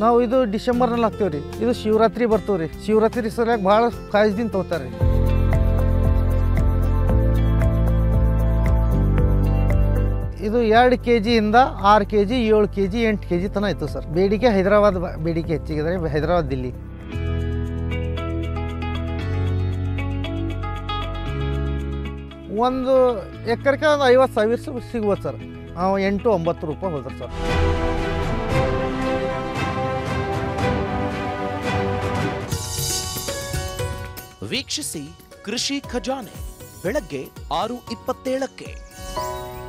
ನಾವು ಇದು ಡಿಸೆಂಬರ್ನಲ್ಲಿ ಹಾಕ್ತೇವೆ ರೀ ಇದು ಶಿವರಾತ್ರಿ ಬರ್ತವೆ ರೀ ಶಿವರಾತ್ರಿ ಸರಿಯಾಗಿ ಭಾಳ ಕಾಯ್ದಿಂದ ತೊಗೋತಾರೆ ರೀ ಇದು ಎರಡು ಕೆ ಜಿಯಿಂದ ಆರು ಕೆ ಜಿ ಏಳು ಕೆ ಜಿ ಎಂಟು ಕೆ ಜಿ ತನಕ ಇತ್ತು ಸರ್ ಬೇಡಿಕೆ ಹೈದರಾಬಾದ್ ಬ- ಬೇಡಿಕೆ ಹೆಚ್ಚಿಗಿದೆ ಹೈದರಾಬಾದ್ ದಿಲ್ಲಿ ಒಂದು ಎಕರೆಗೆ ಒಂದು ಐವತ್ತು ಸಾವಿರ ಸ- ಸಿಗ್ಬೋದು ಸರ್ ನಾವು ಎಂಟು ಒಂಬತ್ತು ರೂಪಾಯಿ ಹೋದ್ರೆ ಸರ್ ವೀಕ್ಷಿಸಿ ಕೃಷಿ ಖಜಾನೆ ಬೆಳಗ್ಗೆ ಆರು ಇಪ್ಪತ್ತೇಳಕ್ಕೆ